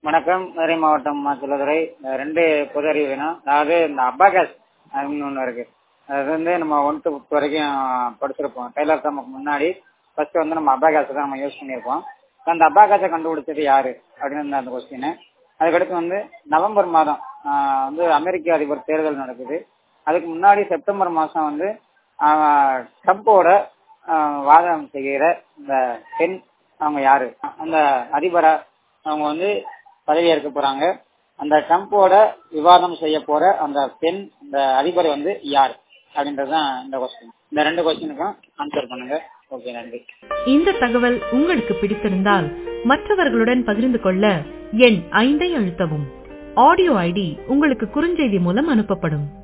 வணக்கம் மதுரை மாவட்டம் மாச்சிலதுறை ரெண்டு பொது அறிவு வேணும் அதாவது இந்த அபாகஸ் அப்படின்னு ஒன்று இருக்கு அது வந்து நம்ம ஒன் டு ஃபிஃப்த் வரைக்கும் படிச்சிருப்போம் டெய்லர் சம்முக்கு முன்னாடி ஃபர்ஸ்ட் வந்து நம்ம அபாகாஸ் தான் நம்ம யூஸ் பண்ணியிருப்போம் அந்த அபாகாஸை கண்டுபிடிச்சது யாரு அப்படின்னு அந்த கொஸ்டின் அதுக்கடுத்து வந்து நவம்பர் மாதம் ஆஹ் வந்து அமெரிக்க அதிபர் தேர்தல் நடக்குது அதுக்கு முன்னாடி செப்டம்பர் மாசம் வந்து ஆஹ் ட்ரம்ப்போட ஆஹ் வாதம் செய்கிற இந்த பெண் அவங்க யாரு அந்த அதிபரா அவங்க வந்து பதவியேற்க போறாங்க அந்த ட்ரம்ப்போட விவாதம் செய்ய போற அந்த பெண் அந்த அதிபர் வந்து யார் அப்படின்றதுதான் இந்த கொஸ்டின் இந்த ரெண்டு கொஸ்டினுக்கும் ஆன்சர் பண்ணுங்க ஓகே நன்றி இந்த தகவல் உங்களுக்கு பிடித்திருந்தால் மற்றவர்களுடன் பகிர்ந்து கொள்ள எண் ஐந்தை அழுத்தவும் ஆடியோ ஐடி உங்களுக்கு குறுஞ்செய்தி மூலம் அனுப்பப்படும்